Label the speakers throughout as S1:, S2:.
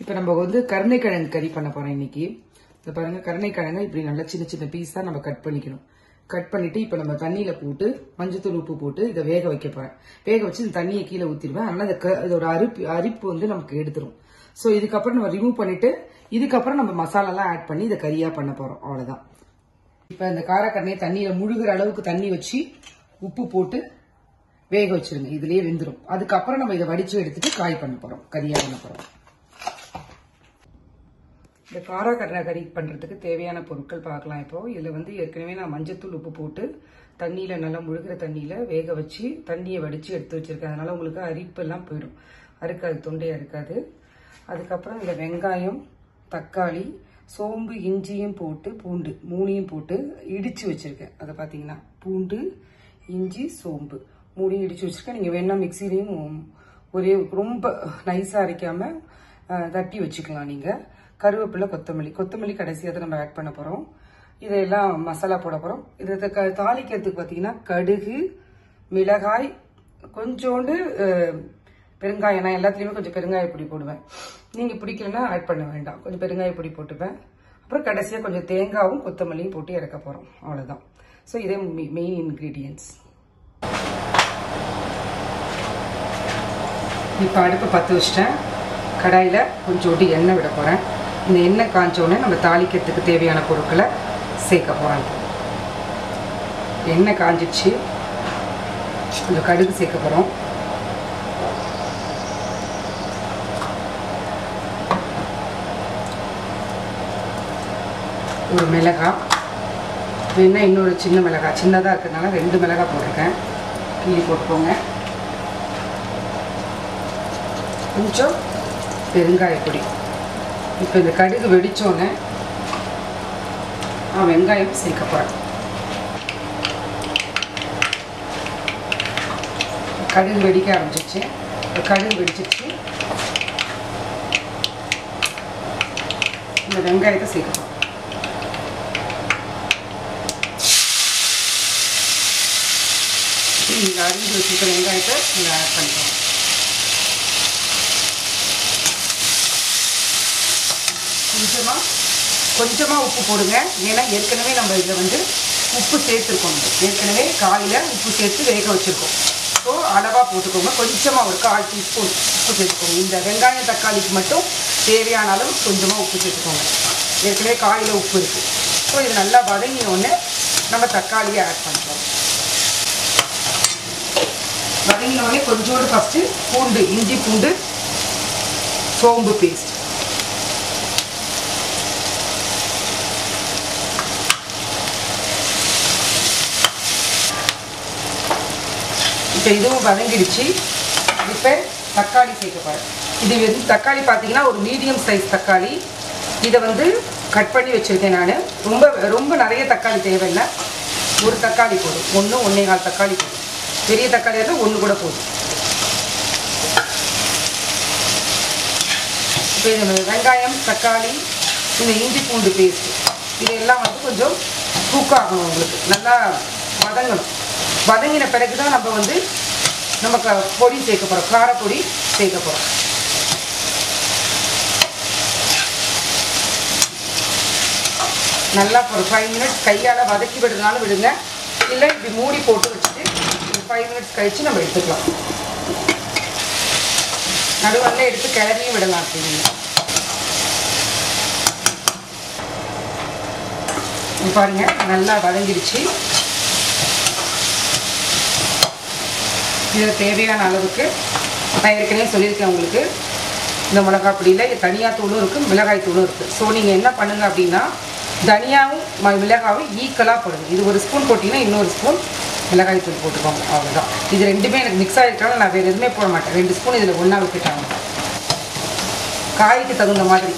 S1: இப்போ நம்ம வந்து கருணைக்கிழங்கு கறி பண்ண போறோம் இன்னைக்கு இந்த பாருங்க கருணைக்கிழங்கு இப்படி நல்லா சின்ன சின்ன பீஸா நம்ம கட் பண்ணிக்கணும் கட் பண்ணிட்டு இப்போ நம்ம தண்ணியில போட்டு மஞ்சத்தூள் உப்பு போட்டு இதை வேக வைக்க போறேன் வேக வச்சு இந்த தண்ணியை கீழே ஊத்திடுவேன் ஆனால் இந்த க- இதோட அரிப்பு அரிப்பு வந்து நமக்கு எடுத்துரும் ஸோ இதுக்கப்புறம் நம்ம ரிமூவ் பண்ணிட்டு இதுக்கப்புறம் நம்ம மசாலாலாம் ஆட் பண்ணி இதை கறியா பண்ண போறோம் அவ்வளவுதான் இப்போ இந்த காரக்கண்ணையை தண்ணியில முழுகிற அளவுக்கு தண்ணி வச்சு உப்பு போட்டு வேக வச்சிருங்க இதுலயே வெந்துரும் அதுக்கப்புறம் நம்ம இதை வடிச்சு எடுத்துட்டு காய் பண்ண போறோம் கறியா பண்ண போறோம் இந்த காராக்கரணை கறி பண்ணுறதுக்கு தேவையான பொருட்கள் பார்க்கலாம் இப்போ இதில் வந்து ஏற்கனவே நான் மஞ்சத்தூள் உப்பு போட்டு தண்ணியில் நல்லா முழுகிற தண்ணியில் வேக வச்சு தண்ணியை வடித்து எடுத்து வச்சிருக்கேன் அதனால உங்களுக்கு அரிப்பெல்லாம் போயிடும் அறுக்காது தொண்டையாக இருக்காது அதுக்கப்புறம் இந்த வெங்காயம் தக்காளி சோம்பு இஞ்சியும் போட்டு பூண்டு மூணையும் போட்டு இடித்து வச்சிருக்கேன் அதை பார்த்தீங்கன்னா பூண்டு இஞ்சி சோம்பு மூணையும் இடித்து வச்சிருக்கேன் நீங்கள் வேணா மிக்சிலையும் ஒரே ரொம்ப நைஸாக அரைக்காம அஹ், தட்டி வச்சுக்கலாம் நீங்கள் கருவேப்பிலை கொத்தமல்லி கொத்தமல்லி கடைசியாக தான் நம்ம ஆட் பண்ண போகிறோம் இதெல்லாம் மசாலா போட போகிறோம் இதை க தாளிக்கிறதுக்கு பார்த்தீங்கன்னா கடுகு மிளகாய் கொஞ்சோண்டு அஹ், பெருங்காயம் நான் எல்லாத்துலேயுமே கொஞ்சம் பெருங்காய பொடி போடுவேன் நீங்கள் பிடிக்கலன்னா ஆட் பண்ண வேண்டாம் கொஞ்சம் பெருங்காய பொடி போட்டுப்பேன் அப்புறம் கடைசியாக கொஞ்சம் தேங்காவும் கொத்தமல்லியும் போட்டு இறக்க போகிறோம் அவ்வளோதான் ஸோ இதே மெயின் இன்க்ரீடியன்ஸ் இப்போ அடுப்பு பற்ற வச்சிட்டேன் கடாயில் கொஞ்சோண்டு எண்ணெய் விட போகிறேன் இந்த எண்ணெய் காஞ்ச உடனே நம்ம தாளிக்கிறதுக்கு தேவையான பொருட்களை சேர்க்க போகிறோம் எண்ணெய் காஞ்சிடுச்சு கொஞ்சம் கடுகு சேர்க்க போகிறோம் ஒரு மிளகாய் வேணா இன்னொரு சின்ன மிளகாய் சின்னதாக இருக்கிறதுனால ரெண்டு மிளகாய் போட்டிருக்கேன் கிள்ளி போட்டுக்கோங்க கொஞ்சம் பெருங்காய பொடி இப்போ இந்த கடுகு வெடிச்சோன்னே நான் வெங்காயம் சேர்க்க போகிறேன் கடுகு வெடிக்க ஆரம்பிச்சிச்சு இப்போ கடுகு வெடிச்சிச்சு இந்த வெங்காயத்தை சேர்க்க போகிறோம் இந்த அரிஞ்சு வச்சுருக்க வெங்காயத்தை நீங்கள் ஆட் பண்ணிக்கலாம் கொஞ்சமாக கொஞ்சமாக உப்பு போடுங்க ஏன்னா ஏற்கனவே நம்ம இதில் வந்து உப்பு சேர்த்துருக்கோம் நம்ம. ஏற்கனவே காயில் உப்பு சேர்த்து வேக வச்சுருக்கோம் ஸோ அளவாக போட்டுக்கோங்க கொஞ்சமாக ஒரு கால் டீஸ்பூன் உப்பு சேர்த்துக்கோங்க இந்த வெங்காயம் தக்காளிக்கு மட்டும் தேவையான அளவு கொஞ்சமாக உப்பு சேர்த்துக்கோங்க ஏற்கனவே காயில் உப்பு இருக்குது ஸோ இது நல்லா வதங்கின உடனே நம்ம தக்காளியை ஆட் பண்ணுறோம் வதங்கின உடனே கொஞ்சோண்டு ஃபஸ்ட்டு பூண்டு இஞ்சி பூண்டு சோம்பு பேஸ்ட் இப்போ இதுவும் வதங்கிடுச்சு இப்போ தக்காளி சேர்க்க போகிறேன் இது வந்து தக்காளி பார்த்தீங்கன்னா ஒரு மீடியம் சைஸ் தக்காளி இதை வந்து கட் பண்ணி வச்சுருக்கேன் நான் ரொம்ப ரொம்ப நிறைய தக்காளி தேவையில்லை ஒரு தக்காளி போதும் ஒன்று ஒன்றே கால் தக்காளி போதும் பெரிய தக்காளி இருந்தால் ஒன்று கூட போதும் இப்போ இந்த வெங்காயம் தக்காளி இந்த இஞ்சி பூண்டு பேஸ்ட் இதெல்லாம் வந்து கொஞ்சம் குக் ஆகணும் உங்களுக்கு நல்லா வதங்கணும் வதங்கின பிறகு தான் நம்ம வந்து நம்ம க- பொடி சேர்க்க போகிறோம் காரப்பொடி சேர்க்க போகிறோம் நல்லா ஒரு ஃபைவ் மினிட்ஸ் கையால் வதக்கி விடுறதுனாலும் விடுங்க இல்லை இப்படி மூடி போட்டு வச்சுட்டு ஒரு ஃபைவ் மினிட்ஸ் கழித்து நம்ம எடுத்துக்கலாம் நடுவல்ல எடுத்து கிளறியும் விடலாம் அப்படிங்க இங்க பாருங்க நல்லா வதங்கிடுச்சு இது தேவையான அளவுக்கு நான் ஏற்கனவே சொல்லியிருக்கேன் உங்களுக்கு இந்த மிளகாய் பொடியில் தனியாக தூளும் இருக்குது மிளகாய் தூளும் இருக்குது ஸோ நீங்கள் என்ன பண்ணுங்க அப்படின்னா தனியாவும் ம- மிளகாவும் ஈக்குவலாக போடுங்க இது ஒரு ஸ்பூன் போட்டிங்கன்னா இன்னொரு ஸ்பூன் மிளகாய் தூள் போட்டுக்கோங்க அவ்வளோதான் இது ரெண்டுமே எனக்கு மிக்ஸ் ஆகிருக்கனால நான் வேறு எதுவுமே போட மாட்டேன் ரெண்டு ஸ்பூன் இதில் ஒன்றா விட்டுட்டாங்க காய்க்கு தகுந்த மாதிரி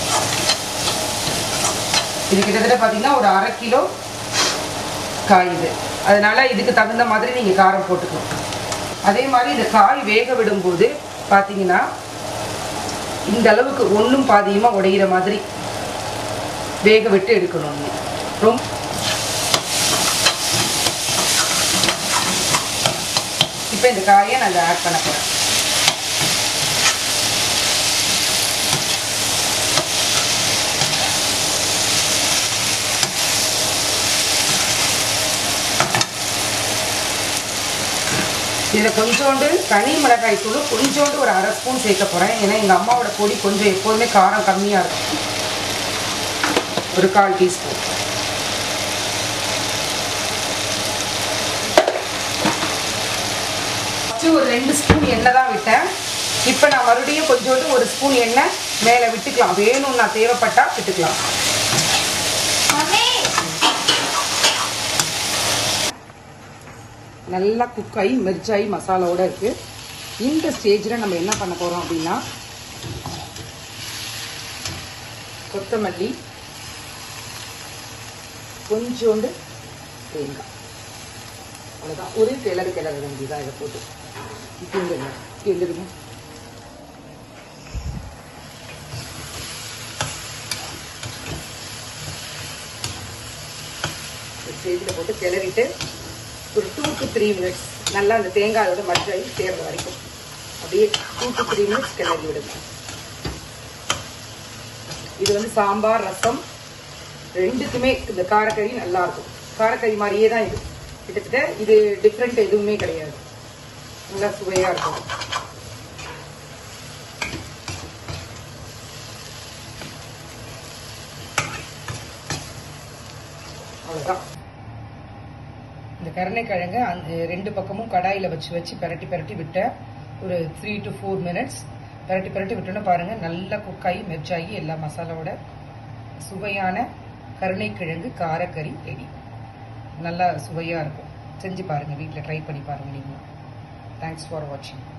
S1: இது கிட்டத்தட்ட பார்த்தீங்கன்னா ஒரு அரை கிலோ காய் இது அதனால இதுக்கு தகுந்த மாதிரி நீங்கள் காரம் போட்டுக்கணும் அதே மாதிரி இந்த காய் வேக விடும்போது பார்த்தீங்கன்னா இந்த அளவுக்கு ஒன்றும் பாதியமாக உடையிற மாதிரி வேக விட்டு எடுக்கணும் நீங்க. ரொம்ப இப்போ இந்த காயை நான் ஆட் பண்ண போகிறேன் இதில் கொஞ்சோண்டு தனி மிளகாய் தூள் கொஞ்சோண்டு ஒரு அரை ஸ்பூன் சேர்க்க போகிறேன் ஏன்னா எங்கள் அம்மாவோட பொடி கொஞ்சம் எப்போதுமே காரம் கம்மியாக இருக்கும் ஒரு கால் டீஸ்பூன் ஃபஸ்ட்டு ஒரு ரெண்டு ஸ்பூன் எண்ணெய் தான் விட்டேன் இப்போ நான் மறுபடியும் கொஞ்சோண்டு ஒரு ஸ்பூன் எண்ணெய் மேலே விட்டுக்கலாம் வேணும்னா தேவைப்பட்டா விட்டுக்கலாம் நல்லா குக் ஆகி மெர்ச்சாகி மசாலாவோட இருக்கு இந்த ஸ்டேஜில் நம்ம என்ன பண்ண போகிறோம் அப்படின்னா கொத்தமல்லி கொஞ்சோண்டு தேங்காய் அவ்வளோதான் ஒரு கிளறு கிளற வேண்டியதாக இதை போட்டு இப்போ எங்க எங்கிருங்க ஸ்டேஜில் போட்டு கிளறிட்டு ஒரு டூ டு த்ரீ மினிட்ஸ் நல்லா அந்த தேங்காயோட மற்றாயி சேர்ற வரைக்கும் அப்படியே டூ டு த்ரீ மினிட்ஸ் கிளறி விடுங்க இது வந்து சாம்பார் ரசம் ரெண்டுக்குமே இந்த காரக்கறி நல்லா இருக்கும் காரக்கறி மாதிரியே தான் இது கிட்டத்தட்ட இது டிஃப்ரெண்ட் எதுவுமே கிடையாது நல்லா சுவையா இருக்கும் அவ்வளோதான் இந்த கருணைக்கிழங்கு அந்த ரெண்டு பக்கமும் கடாயில் வச்சு வச்சு பிரட்டி பிரட்டி விட்டேன் ஒரு த்ரீ டு ஃபோர் மினிட்ஸ் பிரட்டி பிரட்டி விட்டோன்னு பாருங்க நல்லா குக்காகி மெர்ச்சாகி எல்லா மசாலாவோட சுவையான கருணைக்கிழங்கு காரக்கறி ரெடி நல்லா சுவையாக இருக்கும் செஞ்சு பாருங்கள் வீட்டில் ட்ரை பண்ணி பாருங்கள் நீங்கள் தேங்க்ஸ் ஃபார் வாட்சிங்